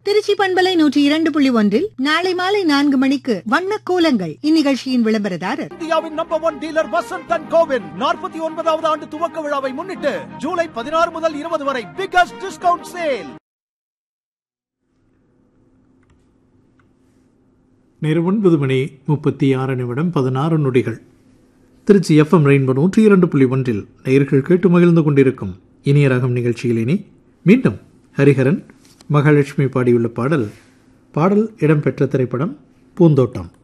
திருச்சி பண்பலை நூற்றி இரண்டு புள்ளி ஒன்றில் நாளை மாலை நான்கு மணிக்கு வண்ண கோலங்கள் இந்நிகழ்ச்சியின் விளம்பரதாரர் இந்தியாவின் number one dealer Vasanth and கோவின் நாற்பத்தி ஒன்பதாவது ஆண்டு துவக்க விழாவை முன்னிட்டு ஜூலை பதினாறு முதல் இருபது வரை பிகஸ்ட் டிஸ்கவுண்ட் சேல் நேரம் ஒன்பது மணி முப்பத்தி ஆறு நிமிடம் பதினாறு நொடிகள் திருச்சி எஃப்எம் ரெயின்போ நூற்றி இரண்டு புள்ளி ஒன்றில் நேயர்கள் கேட்டு மகிழ்ந்து கொண்டிருக்கும் இனிய ரகம் நிகழ்ச்சியில் இனி மீண்டும் ஹரிஹரன் மகாலட்சுமி பாடியுள்ள பாடல் பாடல் இடம்பெற்ற திரைப்படம் பூந்தோட்டம்